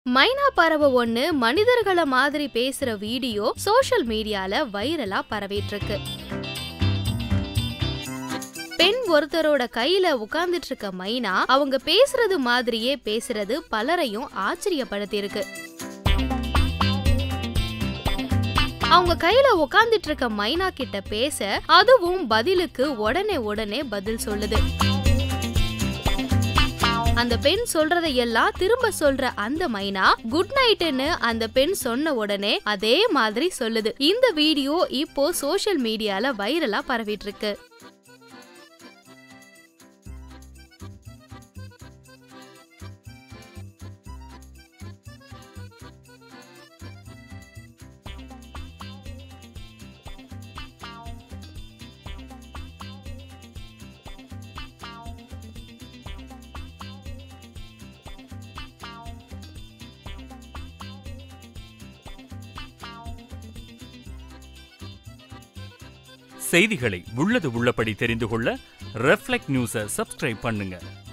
மைனா பறவை ஒண்ணு மனிதர்கள மாதிரி பேசுற வீடியோ சோஷியல் மீடியால வைரலா பரவிட்டு இருக்கு பெண் ஒருத்தரோட கையில உட்கார்ந்துட்டு இருக்க மைனா அவங்க பேசுறது மாதிரியே பேசுறது பலரையும் ஆச்சரியப்படுத்தி இருக்கு அவங்க கையில உட்கார்ந்துட்டு இருக்க மைனா கிட்ட பேச அதுவும் பதிலுக்கு உடனே உடனே பதில் சொல்லுது அந்த பெண் சொல்றதையெல்லாம் திரும்ப சொல்ற அந்த மைனா குட் நைட்னு அந்த பெண் சொன்ன உடனே அதே மாதிரி சொல்லுது இந்த வீடியோ இப்போ சோஷியல் மீடியால வைரலா பரவிட்டு இருக்கு செய்திகளை உள்ளது உள்ளபடி தெரிந்து கொள்ள ரெஃப்ளெக்ட் நியூஸை சப்ஸ்கிரைப் பண்ணுங்க